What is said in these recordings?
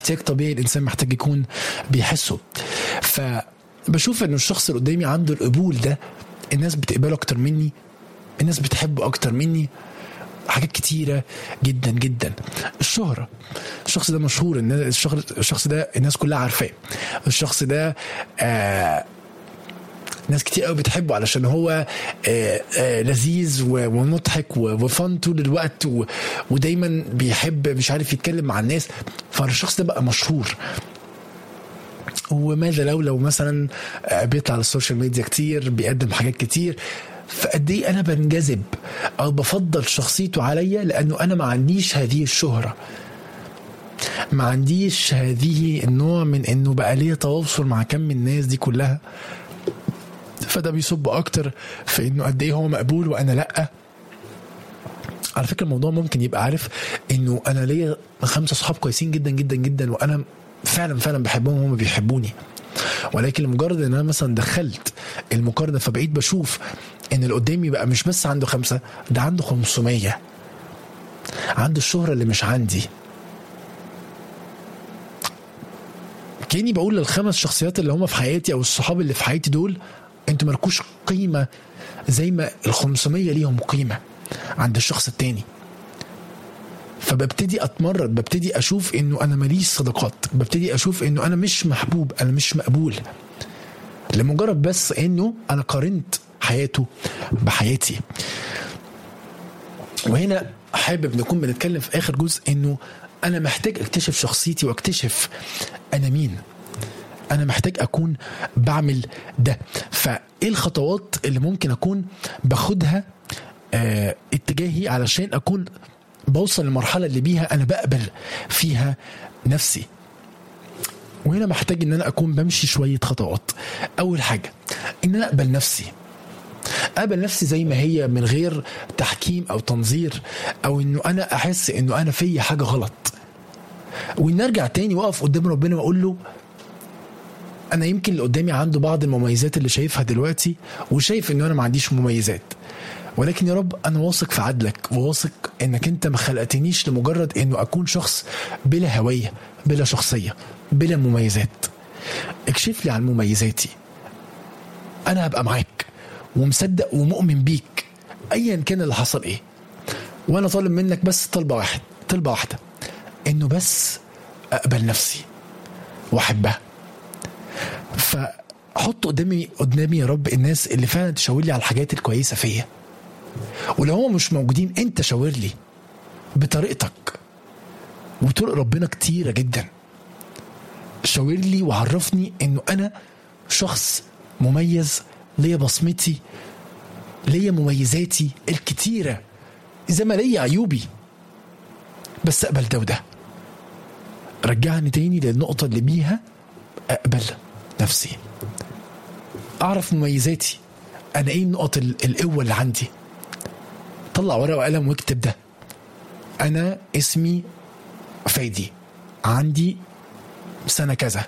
احتياج طبيعي الانسان محتاج يكون بيحسه فبشوف انه الشخص اللي قدامي عنده القبول ده الناس بتقبله اكتر مني الناس بتحبه اكتر مني حاجات كتيره جدا جدا الشهره الشخص ده مشهور الناس- الشخص الشخص ده الناس كلها عارفاه الشخص ده آه ناس كتير قوي بتحبه علشان هو آه آه لذيذ و- ومضحك و- وفن طول الوقت و- ودايما بيحب مش عارف يتكلم مع الناس فالشخص ده بقى مشهور وماذا لو لو مثلا آه، بيطلع على السوشيال ميديا كتير بيقدم حاجات كتير فقد ايه انا بنجذب او بفضل شخصيته عليا لانه انا ما عنديش هذه الشهره ما عنديش هذه النوع من انه بقى ليا تواصل مع كم من الناس دي كلها فده بيصب اكتر في انه قد ايه هو مقبول وانا لا على فكره الموضوع ممكن يبقى عارف انه انا ليا خمسه صحاب كويسين جدا جدا جدا وانا فعلا فعلا بحبهم وهم بيحبوني ولكن لمجرد ان انا مثلا دخلت المقارنه فبقيت بشوف ان اللي قدامي بقى مش بس عنده خمسه ده عنده 500 عنده الشهره اللي مش عندي كاني بقول للخمس شخصيات اللي هم في حياتي او الصحاب اللي في حياتي دول انتوا مالكوش قيمه زي ما ال 500 ليهم قيمه عند الشخص التاني فببتدي اتمرد ببتدي اشوف انه انا ماليش صداقات ببتدي اشوف انه انا مش محبوب انا مش مقبول لمجرد بس انه انا قارنت حياته بحياتي وهنا حابب نكون بنتكلم في اخر جزء انه انا محتاج اكتشف شخصيتي واكتشف انا مين انا محتاج اكون بعمل ده فايه الخطوات اللي ممكن اكون باخدها آه اتجاهي علشان اكون بوصل للمرحله اللي بيها انا بقبل فيها نفسي وهنا محتاج ان انا اكون بمشي شويه خطوات اول حاجه ان انا اقبل نفسي اقبل نفسي زي ما هي من غير تحكيم او تنظير او انه انا احس انه انا في حاجه غلط وان ارجع تاني واقف قدام ربنا واقول له انا يمكن اللي قدامي عنده بعض المميزات اللي شايفها دلوقتي وشايف انه انا ما عنديش مميزات ولكن يا رب انا واثق في عدلك وواثق انك انت ما خلقتنيش لمجرد انه اكون شخص بلا هويه بلا شخصيه بلا مميزات اكشف لي عن مميزاتي انا هبقى معاك ومصدق ومؤمن بيك ايا كان اللي حصل ايه وانا طالب منك بس طلبه واحد طلبه واحده انه بس اقبل نفسي واحبها فحط قدامي قدامي يا رب الناس اللي فعلا تشاور لي على الحاجات الكويسه فيا ولو هم مش موجودين انت شاور لي بطريقتك وطرق ربنا كتيره جدا شاور لي وعرفني انه انا شخص مميز ليا بصمتي ليا مميزاتي الكتيره زي ما ليا عيوبي بس اقبل ده وده رجعني تاني للنقطه اللي بيها اقبل نفسي اعرف مميزاتي انا ايه النقط ال- القوه اللي عندي طلع ورقه وقلم واكتب ده انا اسمي فايدي عندي سنه كذا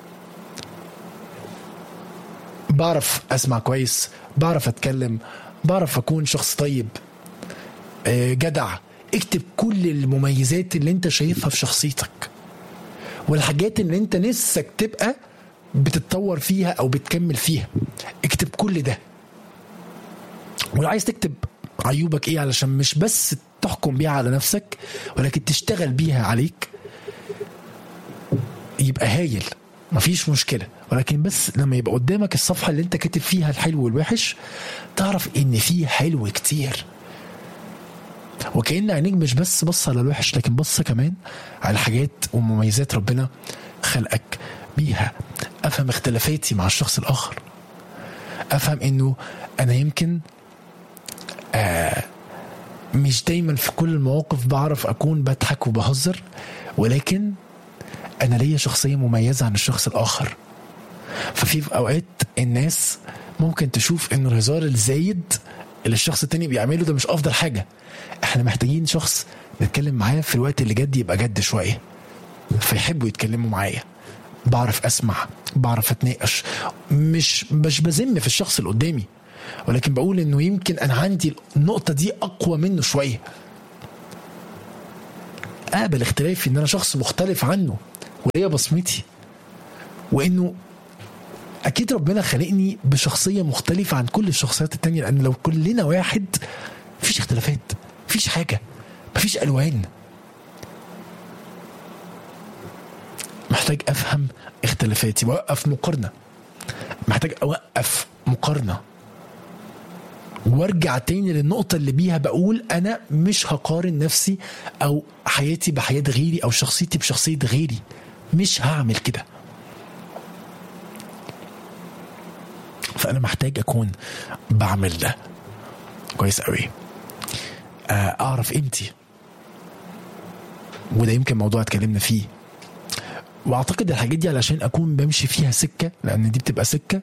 بعرف اسمع كويس بعرف اتكلم بعرف اكون شخص طيب آه، جدع اكتب كل المميزات اللي انت شايفها في شخصيتك والحاجات اللي انت نفسك تبقى بتتطور فيها او بتكمل فيها اكتب كل ده ولو عايز تكتب عيوبك ايه علشان مش بس تحكم بيها على نفسك ولكن تشتغل بيها عليك يبقى هايل مفيش مشكله ولكن بس لما يبقى قدامك الصفحه اللي انت كاتب فيها الحلو والوحش تعرف ان فيه حلو كتير وكأن عينيك مش بس بص على الوحش لكن بص كمان على الحاجات ومميزات ربنا خلقك بيها افهم اختلافاتي مع الشخص الاخر افهم انه انا يمكن آه مش دايما في كل المواقف بعرف اكون بضحك وبهزر ولكن انا ليا شخصيه مميزه عن الشخص الاخر ففي في اوقات الناس ممكن تشوف ان الهزار الزايد اللي الشخص التاني بيعمله ده مش افضل حاجه احنا محتاجين شخص نتكلم معاه في الوقت اللي جد يبقى جد شويه فيحبوا يتكلموا معايا بعرف اسمع بعرف اتناقش مش مش بذم في الشخص اللي قدامي ولكن بقول انه يمكن انا عندي النقطه دي اقوى منه شويه اقبل اختلافي ان انا شخص مختلف عنه وليا بصمتي وانه اكيد ربنا خلقني بشخصيه مختلفه عن كل الشخصيات التانية لان لو كلنا واحد مفيش اختلافات مفيش حاجه مفيش الوان محتاج افهم اختلافاتي واوقف مقارنه محتاج اوقف مقارنه وارجع تاني للنقطة اللي بيها بقول أنا مش هقارن نفسي أو حياتي بحياة غيري أو شخصيتي بشخصية غيري مش هعمل كده فأنا محتاج أكون بعمل ده كويس قوي أعرف قيمتي وده يمكن موضوع اتكلمنا فيه واعتقد الحاجات دي علشان اكون بمشي فيها سكه لان دي بتبقى سكه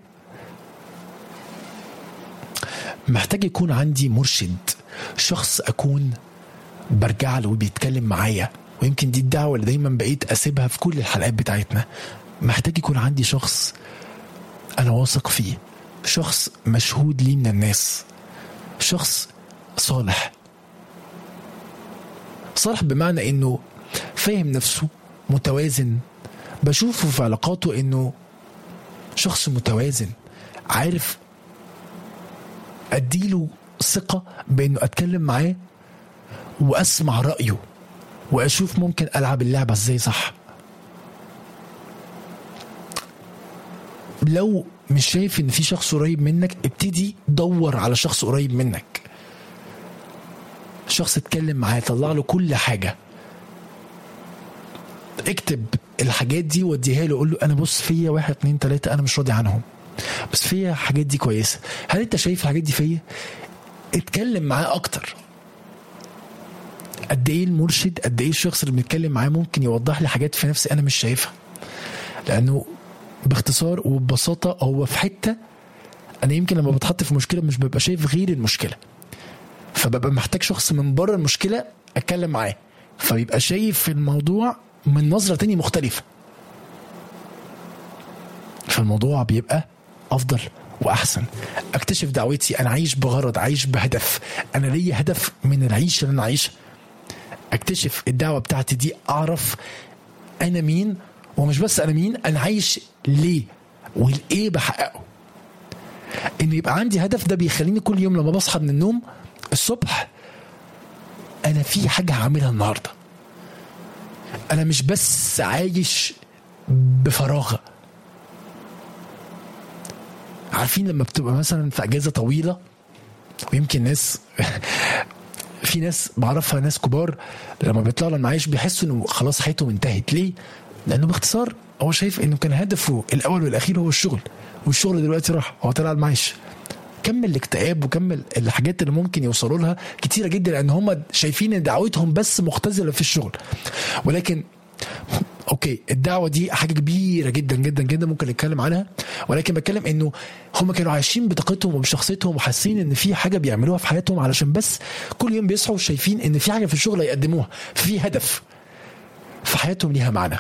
محتاج يكون عندي مرشد شخص اكون برجع له وبيتكلم معايا ويمكن دي الدعوه اللي دايما بقيت اسيبها في كل الحلقات بتاعتنا محتاج يكون عندي شخص انا واثق فيه شخص مشهود لي من الناس شخص صالح صالح بمعنى انه فاهم نفسه متوازن بشوفه في علاقاته انه شخص متوازن عارف اديله ثقه بانه اتكلم معاه واسمع رايه واشوف ممكن العب اللعبه ازاي صح لو مش شايف ان في شخص قريب منك ابتدي دور على شخص قريب منك شخص اتكلم معاه طلع له كل حاجه اكتب الحاجات دي واديها له قول له انا بص فيا واحد اتنين تلاته انا مش راضي عنهم بس فيا الحاجات دي كويسه هل انت شايف الحاجات دي فيا اتكلم معاه اكتر قد ايه المرشد قد ايه الشخص اللي بنتكلم معاه ممكن يوضح لي حاجات في نفسي انا مش شايفها لانه باختصار وببساطه هو في حته انا يمكن لما بتحط في مشكله مش ببقى شايف غير المشكله فببقى محتاج شخص من بره المشكله اتكلم معاه فبيبقى شايف الموضوع من نظره تانية مختلفه فالموضوع بيبقى افضل واحسن اكتشف دعوتي انا عايش بغرض عايش بهدف انا ليا هدف من العيش اللي انا عايشها اكتشف الدعوه بتاعتي دي اعرف انا مين ومش بس انا مين انا عايش ليه والايه بحققه ان يبقى عندي هدف ده بيخليني كل يوم لما بصحى من النوم الصبح انا في حاجه هعملها النهارده انا مش بس عايش بفراغ عارفين لما بتبقى مثلا في اجازه طويله ويمكن ناس في ناس بعرفها ناس كبار لما بيطلعوا المعايش بيحسوا انه خلاص حياتهم انتهت ليه؟ لانه باختصار هو شايف انه كان هدفه الاول والاخير هو الشغل والشغل دلوقتي راح هو طلع المعاش كم الاكتئاب وكم الحاجات اللي ممكن يوصلوا لها كتيره جدا لان هم شايفين ان دعوتهم بس مختزله في الشغل ولكن اوكي الدعوه دي حاجه كبيره جدا جدا جدا ممكن نتكلم عنها ولكن بتكلم انه هم كانوا عايشين بطاقتهم وبشخصيتهم وحاسين ان في حاجه بيعملوها في حياتهم علشان بس كل يوم بيصحوا شايفين ان في حاجه في الشغل هيقدموها في هدف في حياتهم ليها معنى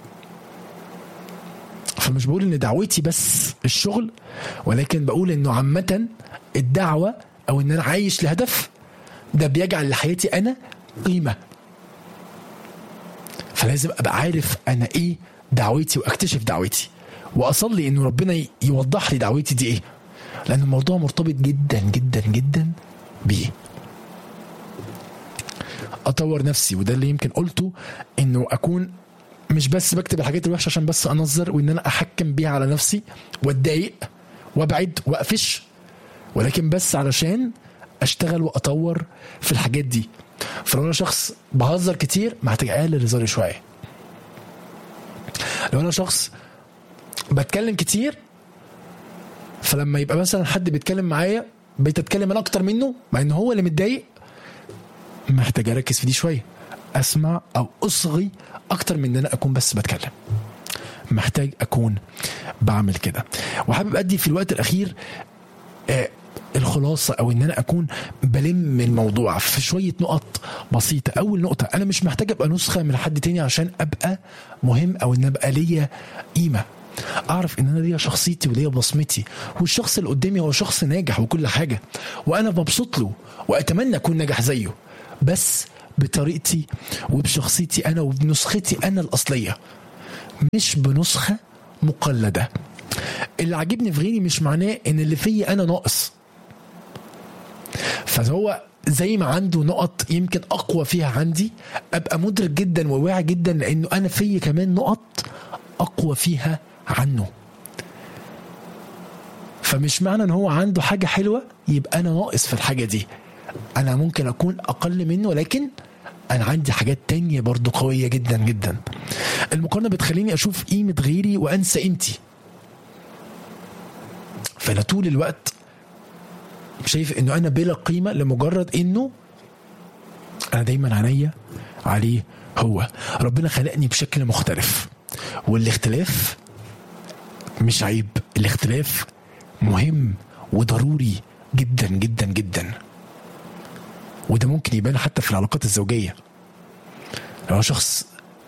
فمش بقول ان دعوتي بس الشغل ولكن بقول انه عامه الدعوه او ان انا عايش لهدف ده بيجعل لحياتي انا قيمه فلازم ابقى عارف انا ايه دعوتي واكتشف دعوتي واصلي انه ربنا يوضح لي دعوتي دي ايه لان الموضوع مرتبط جدا جدا جدا بيه اطور نفسي وده اللي يمكن قلته انه اكون مش بس بكتب الحاجات الوحشه عشان بس انظر وان انا احكم بيها على نفسي واتضايق وابعد واقفش ولكن بس علشان اشتغل واطور في الحاجات دي فلو انا شخص بهزر كتير محتاج اقلل هزاري شويه لو انا شخص بتكلم كتير فلما يبقى مثلا حد بيتكلم معايا بقيت اتكلم انا اكتر منه مع ان هو اللي متضايق محتاج اركز في دي شويه اسمع او اصغي اكتر من ان انا اكون بس بتكلم محتاج اكون بعمل كده وحابب ادي في الوقت الاخير آه الخلاصة أو إن أنا أكون بلم الموضوع في شوية نقط بسيطة أول نقطة أنا مش محتاج أبقى نسخة من حد تاني عشان أبقى مهم أو إن أبقى ليا قيمة اعرف ان انا ليا شخصيتي وليا بصمتي والشخص اللي قدامي هو شخص ناجح وكل حاجه وانا مبسوط له واتمنى اكون ناجح زيه بس بطريقتي وبشخصيتي انا وبنسختي انا الاصليه مش بنسخة مقلدة اللي عاجبني في غيري مش معناه ان اللي فيا انا ناقص فهو زي ما عنده نقط يمكن اقوى فيها عندي ابقى مدرك جدا وواعي جدا لانه انا فيا كمان نقط اقوى فيها عنه فمش معنى ان هو عنده حاجه حلوه يبقى انا ناقص في الحاجه دي انا ممكن اكون اقل منه ولكن انا عندي حاجات تانية برضو قويه جدا جدا المقارنه بتخليني اشوف قيمه غيري وانسى قيمتي فانا طول الوقت شايف انه انا بلا قيمه لمجرد انه انا دايما عينيا عليه هو ربنا خلقني بشكل مختلف والاختلاف مش عيب الاختلاف مهم وضروري جدا جدا جدا وده ممكن يبان حتى في العلاقات الزوجيه لو شخص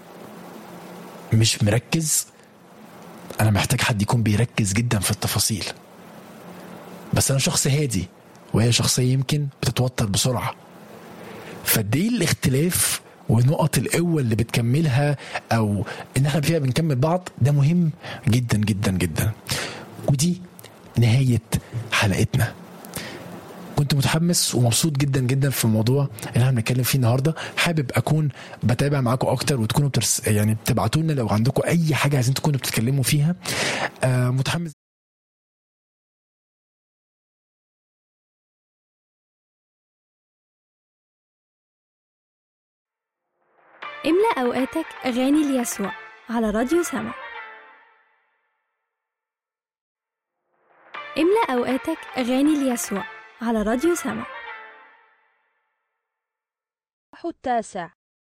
مش مركز انا محتاج حد يكون بيركز جدا في التفاصيل بس انا شخص هادي وهي شخصيه يمكن بتتوتر بسرعه فقد ايه الاختلاف ونقط القوه اللي بتكملها او ان احنا فيها بنكمل بعض ده مهم جدا جدا جدا ودي نهايه حلقتنا كنت متحمس ومبسوط جدا جدا في الموضوع اللي احنا بنتكلم فيه النهارده حابب اكون بتابع معاكم اكتر وتكونوا بترس يعني بتبعتوا لنا لو عندكم اي حاجه عايزين تكونوا بتتكلموا فيها آه متحمس املأ أوقاتك أغاني ليسوع على راديو سما املأ أوقاتك أغاني ليسوع على راديو سما التاسع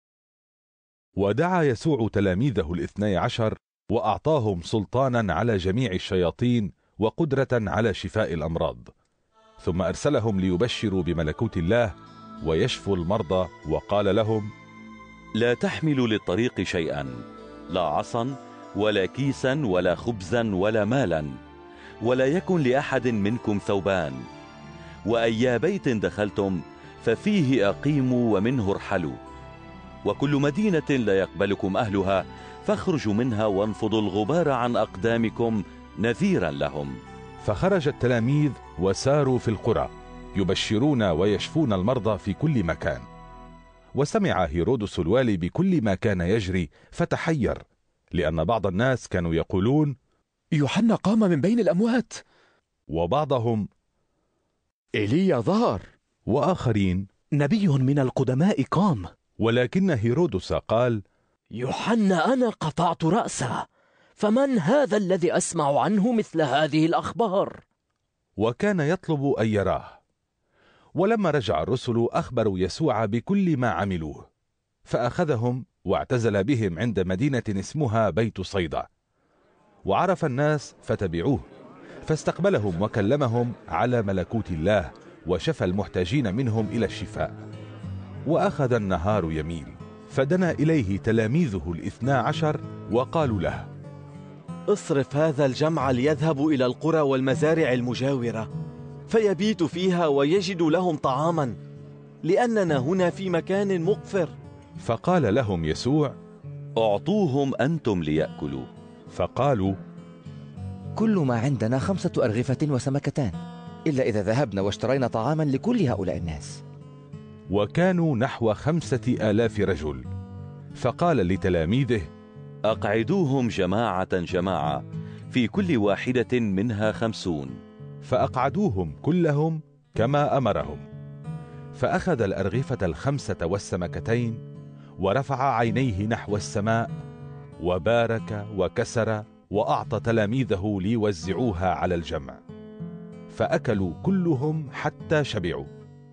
ودعا يسوع تلاميذه الاثني عشر وأعطاهم سلطانا على جميع الشياطين وقدرة على شفاء الأمراض ثم أرسلهم ليبشروا بملكوت الله ويشفوا المرضى وقال لهم لا تحملوا للطريق شيئا لا عصا ولا كيسا ولا خبزا ولا مالا ولا يكن لأحد منكم ثوبان وأي بيت دخلتم ففيه أقيموا ومنه ارحلوا وكل مدينة لا يقبلكم أهلها فاخرجوا منها وانفضوا الغبار عن أقدامكم نذيرا لهم فخرج التلاميذ وساروا في القرى يبشرون ويشفون المرضى في كل مكان وسمع هيرودس الوالي بكل ما كان يجري فتحير لأن بعض الناس كانوا يقولون يوحنا قام من بين الأموات وبعضهم إيليا ظهر وآخرين نبي من القدماء قام ولكن هيرودس قال يوحنا أنا قطعت رأسه فمن هذا الذي أسمع عنه مثل هذه الأخبار؟ وكان يطلب أن يراه ولما رجع الرسل أخبروا يسوع بكل ما عملوه فأخذهم واعتزل بهم عند مدينة اسمها بيت صيدا وعرف الناس فتبعوه فاستقبلهم وكلمهم على ملكوت الله وشفى المحتاجين منهم إلى الشفاء وأخذ النهار يميل فدنا إليه تلاميذه الاثنا عشر وقالوا له اصرف هذا الجمع ليذهبوا إلى القرى والمزارع المجاورة فيبيت فيها ويجد لهم طعاما لأننا هنا في مكان مقفر فقال لهم يسوع اعطوهم أنتم ليأكلوا فقالوا كل ما عندنا خمسة أرغفة وسمكتان إلا إذا ذهبنا واشترينا طعاما لكل هؤلاء الناس وكانوا نحو خمسة آلاف رجل فقال لتلاميذه أقعدوهم جماعة جماعة في كل واحدة منها خمسون فأقعدوهم كلهم كما أمرهم فأخذ الأرغفة الخمسة والسمكتين ورفع عينيه نحو السماء وبارك وكسر وأعطى تلاميذه ليوزعوها على الجمع فأكلوا كلهم حتى شبعوا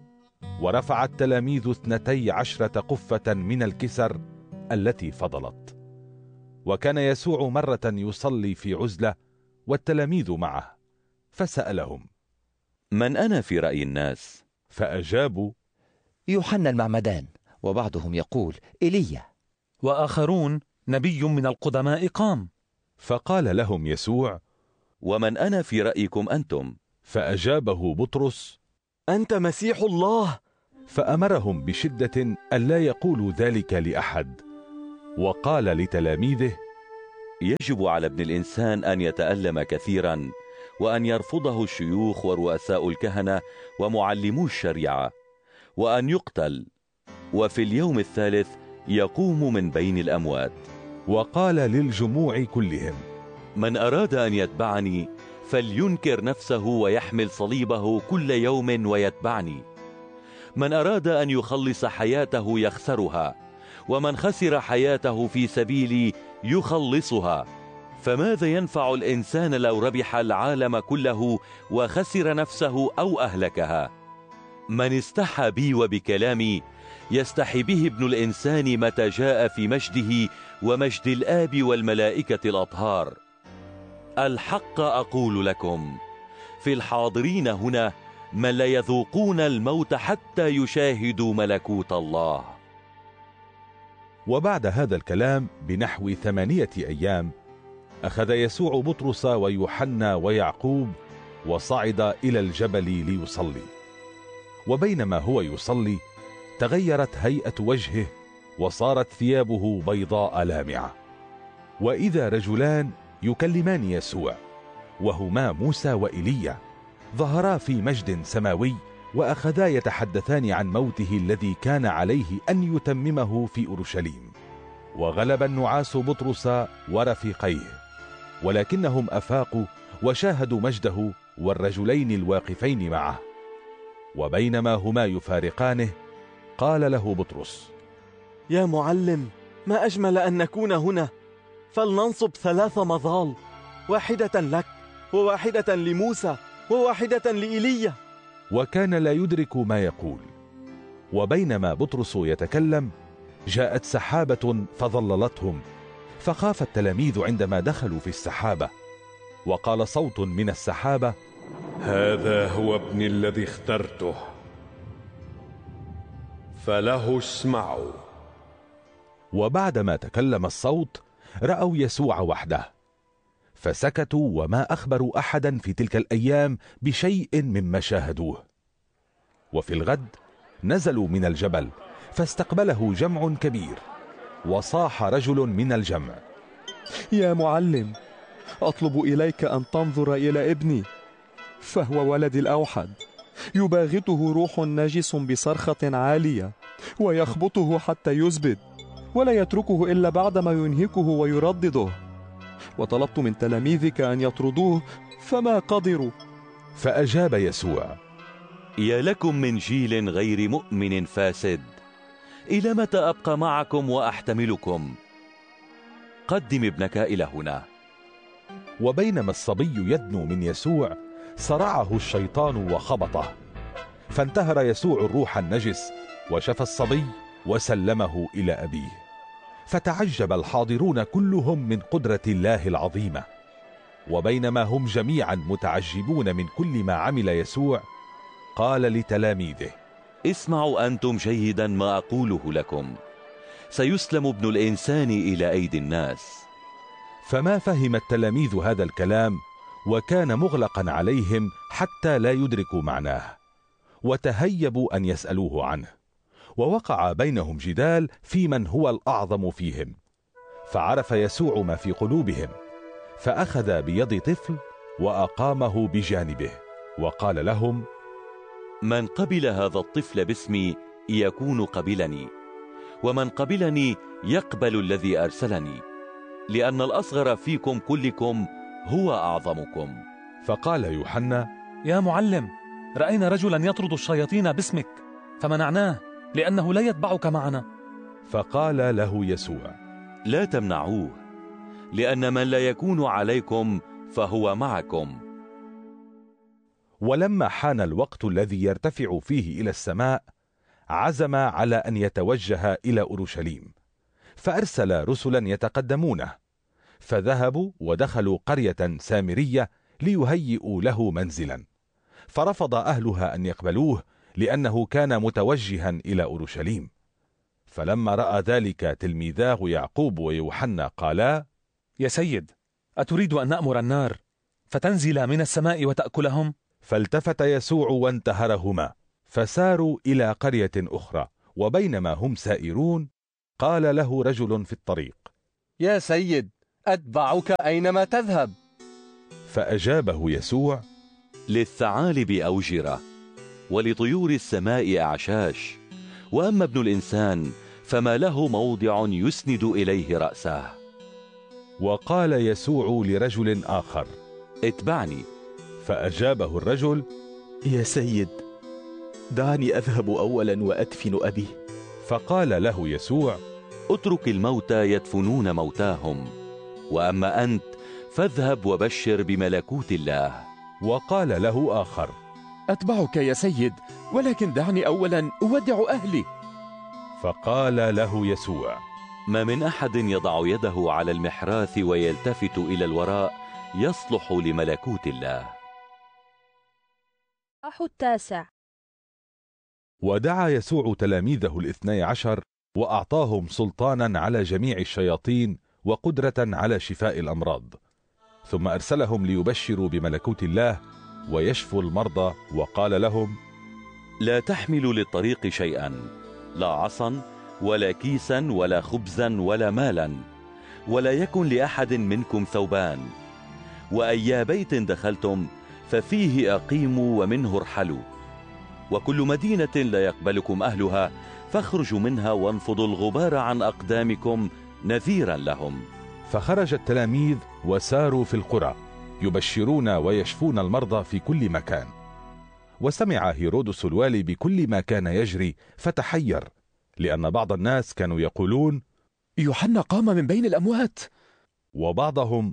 ورفع التلاميذ اثنتي عشرة قفة من الكسر التي فضلت وكان يسوع مرة يصلي في عزلة والتلاميذ معه فسألهم من أنا في رأي الناس؟ فأجابوا يوحنا المعمدان وبعضهم يقول إيليا وآخرون نبي من القدماء قام فقال لهم يسوع ومن أنا في رأيكم أنتم؟ فأجابه بطرس أنت مسيح الله فأمرهم بشدة ألا يقولوا ذلك لأحد وقال لتلاميذه يجب على ابن الإنسان أن يتألم كثيرا وأن يرفضه الشيوخ ورؤساء الكهنة ومعلمو الشريعة وأن يقتل وفي اليوم الثالث يقوم من بين الأموات وقال للجموع كلهم من أراد أن يتبعني فلينكر نفسه ويحمل صليبه كل يوم ويتبعني من أراد أن يخلص حياته يخسرها ومن خسر حياته في سبيلي يخلصها فماذا ينفع الإنسان لو ربح العالم كله وخسر نفسه أو أهلكها من استحى بي وبكلامي يستحي به ابن الإنسان متى جاء في مجده ومجد الآب والملائكة الأطهار الحق أقول لكم في الحاضرين هنا من لا يذوقون الموت حتى يشاهدوا ملكوت الله وبعد هذا الكلام بنحو ثمانية أيام أخذ يسوع بطرس ويوحنا ويعقوب وصعد إلى الجبل ليصلي وبينما هو يصلي تغيرت هيئة وجهه وصارت ثيابه بيضاء لامعة وإذا رجلان يكلمان يسوع وهما موسى وإيليا ظهرا في مجد سماوي وأخذا يتحدثان عن موته الذي كان عليه أن يتممه في أورشليم وغلب النعاس بطرس ورفيقيه ولكنهم أفاقوا وشاهدوا مجده والرجلين الواقفين معه وبينما هما يفارقانه قال له بطرس يا معلم ما أجمل أن نكون هنا فلننصب ثلاث مظال واحدة لك وواحدة لموسى وواحدة لإيليا وكان لا يدرك ما يقول وبينما بطرس يتكلم جاءت سحابة فظللتهم فخاف التلاميذ عندما دخلوا في السحابة وقال صوت من السحابة هذا هو ابني الذي اخترته فله اسمعوا وبعدما تكلم الصوت رأوا يسوع وحده فسكتوا وما أخبروا أحدا في تلك الأيام بشيء مما شاهدوه وفي الغد نزلوا من الجبل فاستقبله جمع كبير وصاح رجل من الجمع يا معلم أطلب إليك أن تنظر إلى ابني فهو ولدي الأوحد يباغته روح نجس بصرخة عالية ويخبطه حتى يزبد ولا يتركه إلا بعدما ينهكه ويردده وطلبت من تلاميذك أن يطردوه فما قدروا فأجاب يسوع يا لكم من جيل غير مؤمن فاسد إلى متى أبقى معكم وأحتملكم قدم ابنك إلى هنا وبينما الصبي يدنو من يسوع صرعه الشيطان وخبطه فانتهر يسوع الروح النجس وشفى الصبي وسلمه إلى أبيه فتعجب الحاضرون كلهم من قدرة الله العظيمة وبينما هم جميعا متعجبون من كل ما عمل يسوع قال لتلاميذه اسمعوا أنتم جيدا ما أقوله لكم سيسلم ابن الإنسان إلى أيدي الناس فما فهم التلاميذ هذا الكلام وكان مغلقا عليهم حتى لا يدركوا معناه وتهيبوا أن يسألوه عنه ووقع بينهم جدال في من هو الأعظم فيهم فعرف يسوع ما في قلوبهم فأخذ بيد طفل وأقامه بجانبه وقال لهم من قبل هذا الطفل باسمي يكون قبلني ومن قبلني يقبل الذي أرسلني لأن الأصغر فيكم كلكم هو أعظمكم فقال يوحنا يا معلم رأينا رجلا يطرد الشياطين باسمك فمنعناه لأنه لا يتبعك معنا فقال له يسوع لا تمنعوه لأن من لا يكون عليكم فهو معكم ولما حان الوقت الذي يرتفع فيه إلى السماء عزم على أن يتوجه إلى أورشليم فأرسل رسلا يتقدمونه فذهبوا ودخلوا قرية سامرية ليهيئوا له منزلا فرفض أهلها أن يقبلوه لأنه كان متوجها إلى أورشليم فلما رأى ذلك تلميذاه يعقوب ويوحنا قالا يا سيد أتريد أن نأمر النار فتنزل من السماء وتأكلهم؟ فالتفت يسوع وانتهرهما فساروا إلى قرية أخرى وبينما هم سائرون قال له رجل في الطريق يا سيد أتبعك أينما تذهب فأجابه يسوع للثعالب أوجرة ولطيور السماء أعشاش وأما ابن الإنسان فما له موضع يسند إليه رأسه وقال يسوع لرجل آخر اتبعني فأجابه الرجل يا سيد دعني أذهب أولا وأدفن أبي فقال له يسوع اترك الموتى يدفنون موتاهم وأما أنت فاذهب وبشر بملكوت الله وقال له آخر أتبعك يا سيد ولكن دعني أولا أودع أهلي فقال له يسوع ما من أحد يضع يده على المحراث ويلتفت إلى الوراء يصلح لملكوت الله الإصحاح التاسع ودعا يسوع تلاميذه الاثني عشر وأعطاهم سلطانا على جميع الشياطين وقدرة على شفاء الأمراض ثم أرسلهم ليبشروا بملكوت الله ويشفوا المرضى وقال لهم لا تحملوا للطريق شيئا لا عصا ولا كيسا ولا خبزا ولا مالا ولا يكن لأحد منكم ثوبان وأي بيت دخلتم ففيه أقيموا ومنه ارحلوا وكل مدينة لا يقبلكم أهلها فاخرجوا منها وانفضوا الغبار عن أقدامكم نذيرا لهم فخرج التلاميذ وساروا في القرى يبشرون ويشفون المرضى في كل مكان وسمع هيرودس الوالي بكل ما كان يجري فتحير لأن بعض الناس كانوا يقولون يوحنا قام من بين الأموات وبعضهم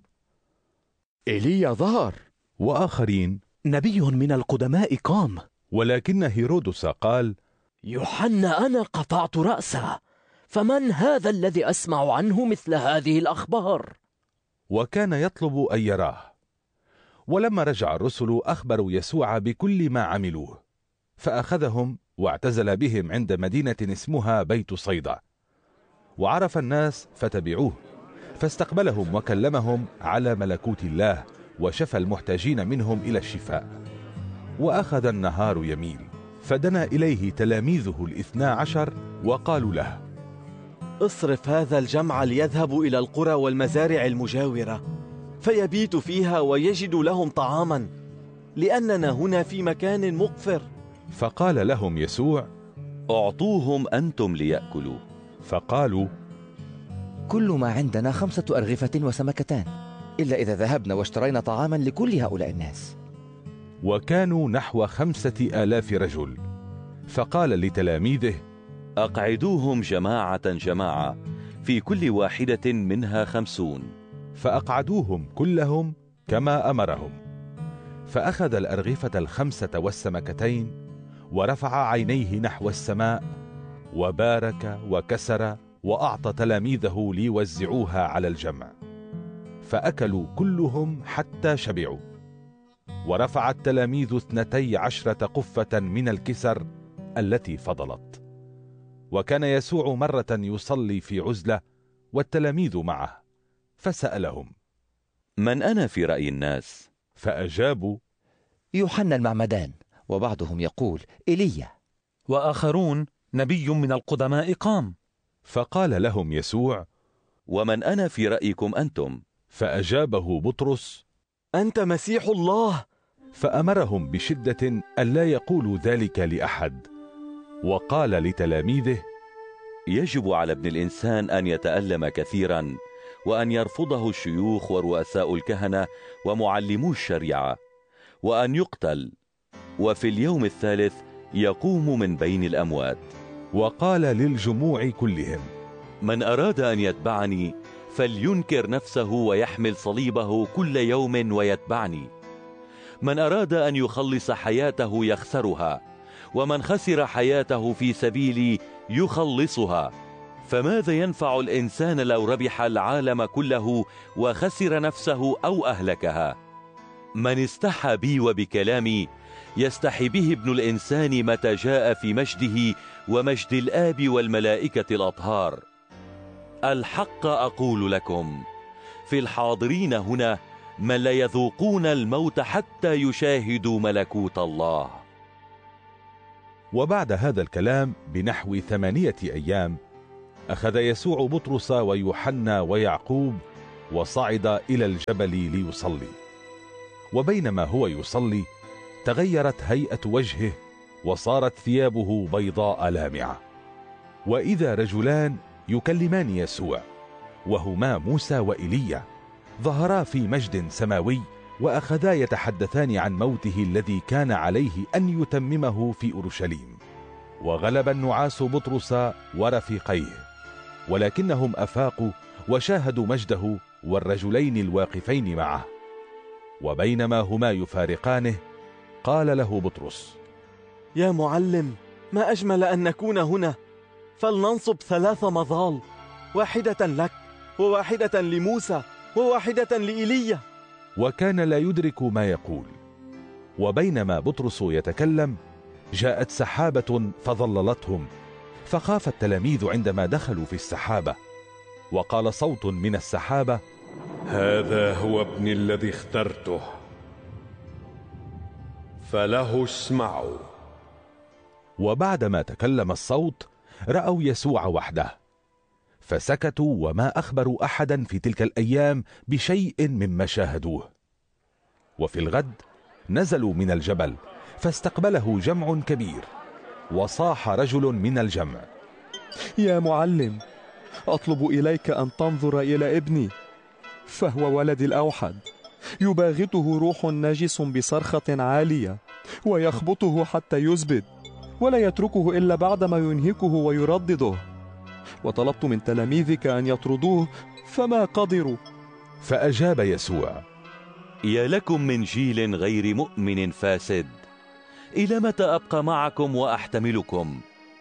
إيليا ظهر وآخرين نبي من القدماء قام ولكن هيرودس قال يوحنا أنا قطعت رأسه فمن هذا الذي أسمع عنه مثل هذه الأخبار وكان يطلب أن يراه ولما رجع الرسل أخبروا يسوع بكل ما عملوه فأخذهم واعتزل بهم عند مدينة اسمها بيت صيدا وعرف الناس فتبعوه فاستقبلهم وكلمهم على ملكوت الله وشفى المحتاجين منهم إلى الشفاء وأخذ النهار يميل فدنا إليه تلاميذه الاثنا عشر وقالوا له اصرف هذا الجمع ليذهبوا إلى القرى والمزارع المجاورة فيبيت فيها ويجد لهم طعاما لأننا هنا في مكان مقفر فقال لهم يسوع اعطوهم أنتم ليأكلوا فقالوا كل ما عندنا خمسة أرغفة وسمكتان إلا إذا ذهبنا واشترينا طعاما لكل هؤلاء الناس وكانوا نحو خمسة آلاف رجل فقال لتلاميذه أقعدوهم جماعة جماعة في كل واحدة منها خمسون فأقعدوهم كلهم كما أمرهم فأخذ الأرغفة الخمسة والسمكتين ورفع عينيه نحو السماء وبارك وكسر وأعطى تلاميذه ليوزعوها على الجمع فأكلوا كلهم حتى شبعوا ورفع التلاميذ اثنتي عشرة قفة من الكسر التي فضلت وكان يسوع مرة يصلي في عزلة والتلاميذ معه فسألهم من أنا في رأي الناس؟ فأجابوا يوحنا المعمدان وبعضهم يقول إيليا وآخرون نبي من القدماء قام فقال لهم يسوع ومن أنا في رأيكم أنتم؟ فأجابه بطرس أنت مسيح الله فأمرهم بشدة ألا يقولوا ذلك لأحد وقال لتلاميذه يجب على ابن الإنسان أن يتألم كثيرا وأن يرفضه الشيوخ ورؤساء الكهنة ومعلمو الشريعة وأن يقتل وفي اليوم الثالث يقوم من بين الأموات وقال للجموع كلهم من أراد أن يتبعني فلينكر نفسه ويحمل صليبه كل يوم ويتبعني من أراد أن يخلص حياته يخسرها ومن خسر حياته في سبيلي يخلصها فماذا ينفع الإنسان لو ربح العالم كله وخسر نفسه أو أهلكها من استحى بي وبكلامي يستحي به ابن الإنسان متى جاء في مجده ومجد الآب والملائكة الأطهار الحق أقول لكم في الحاضرين هنا من لا يذوقون الموت حتى يشاهدوا ملكوت الله وبعد هذا الكلام بنحو ثمانية أيام أخذ يسوع بطرس ويوحنا ويعقوب وصعد إلى الجبل ليصلي وبينما هو يصلي تغيرت هيئة وجهه وصارت ثيابه بيضاء لامعة وإذا رجلان يكلمان يسوع وهما موسى وإيليا ظهرا في مجد سماوي وأخذا يتحدثان عن موته الذي كان عليه أن يتممه في أورشليم وغلب النعاس بطرس ورفيقيه ولكنهم أفاقوا وشاهدوا مجده والرجلين الواقفين معه وبينما هما يفارقانه قال له بطرس يا معلم ما أجمل أن نكون هنا فلننصب ثلاث مظال واحدة لك وواحدة لموسى وواحدة لإيليا وكان لا يدرك ما يقول وبينما بطرس يتكلم جاءت سحابة فظللتهم فخاف التلاميذ عندما دخلوا في السحابة وقال صوت من السحابة هذا هو ابني الذي اخترته فله اسمعوا وبعدما تكلم الصوت رأوا يسوع وحده فسكتوا وما أخبروا أحدا في تلك الأيام بشيء مما شاهدوه وفي الغد نزلوا من الجبل فاستقبله جمع كبير وصاح رجل من الجمع يا معلم أطلب إليك أن تنظر إلى ابني فهو ولدي الأوحد يباغته روح نجس بصرخة عالية ويخبطه حتى يزبد ولا يتركه إلا بعدما ينهكه ويردده وطلبت من تلاميذك أن يطردوه فما قدروا فأجاب يسوع يا لكم من جيل غير مؤمن فاسد إلى متى أبقى معكم وأحتملكم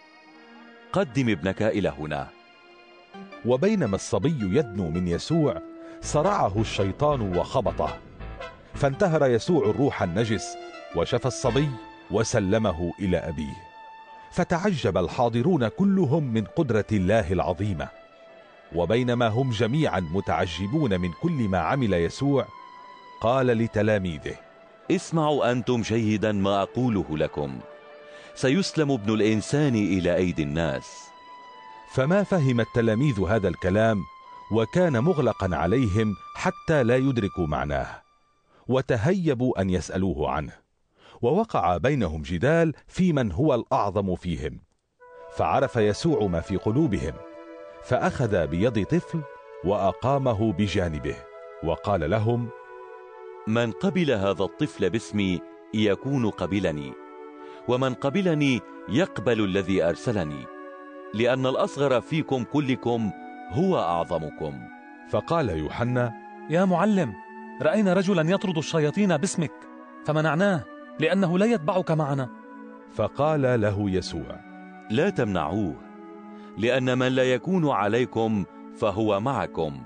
قدم ابنك إلى هنا وبينما الصبي يدنو من يسوع صرعه الشيطان وخبطه فانتهر يسوع الروح النجس وشفى الصبي وسلمه إلى أبيه فتعجب الحاضرون كلهم من قدرة الله العظيمة وبينما هم جميعا متعجبون من كل ما عمل يسوع قال لتلاميذه اسمعوا أنتم جيدا ما أقوله لكم سيسلم ابن الإنسان إلى أيدي الناس فما فهم التلاميذ هذا الكلام وكان مغلقا عليهم حتى لا يدركوا معناه وتهيبوا أن يسألوه عنه ووقع بينهم جدال في من هو الأعظم فيهم فعرف يسوع ما في قلوبهم فأخذ بيد طفل وأقامه بجانبه وقال لهم من قبل هذا الطفل باسمي يكون قبلني ومن قبلني يقبل الذي أرسلني لأن الأصغر فيكم كلكم هو أعظمكم فقال يوحنا يا معلم رأينا رجلا يطرد الشياطين باسمك فمنعناه لأنه لا يتبعك معنا فقال له يسوع لا تمنعوه لأن من لا يكون عليكم فهو معكم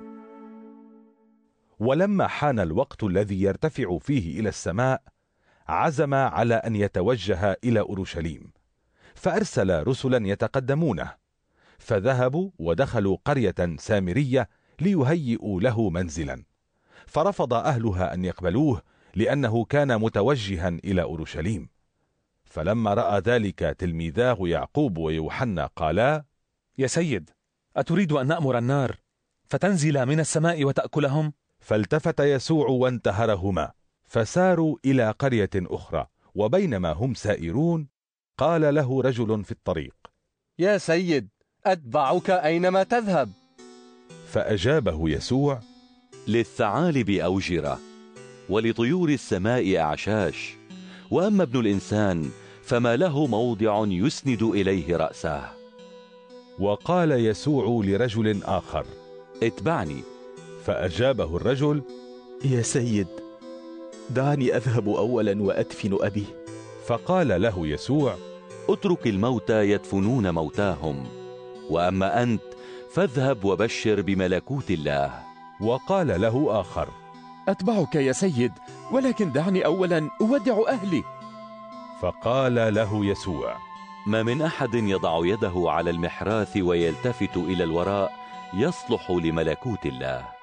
ولما حان الوقت الذي يرتفع فيه إلى السماء عزم على أن يتوجه إلى أورشليم فأرسل رسلا يتقدمونه فذهبوا ودخلوا قرية سامرية ليهيئوا له منزلا فرفض أهلها أن يقبلوه لأنه كان متوجها إلى أورشليم فلما رأى ذلك تلميذاه يعقوب ويوحنا قالا يا سيد أتريد أن نأمر النار فتنزل من السماء وتأكلهم؟ فالتفت يسوع وانتهرهما فساروا إلى قرية أخرى وبينما هم سائرون قال له رجل في الطريق يا سيد أتبعك أينما تذهب فأجابه يسوع للثعالب أوجرة ولطيور السماء أعشاش وأما ابن الإنسان فما له موضع يسند إليه رأسه وقال يسوع لرجل آخر اتبعني فأجابه الرجل يا سيد دعني أذهب أولا وأدفن أبي فقال له يسوع اترك الموتى يدفنون موتاهم وأما أنت فاذهب وبشر بملكوت الله وقال له آخر أتبعك يا سيد ولكن دعني أولا أودع أهلي فقال له يسوع ما من أحد يضع يده على المحراث ويلتفت إلى الوراء يصلح لملكوت الله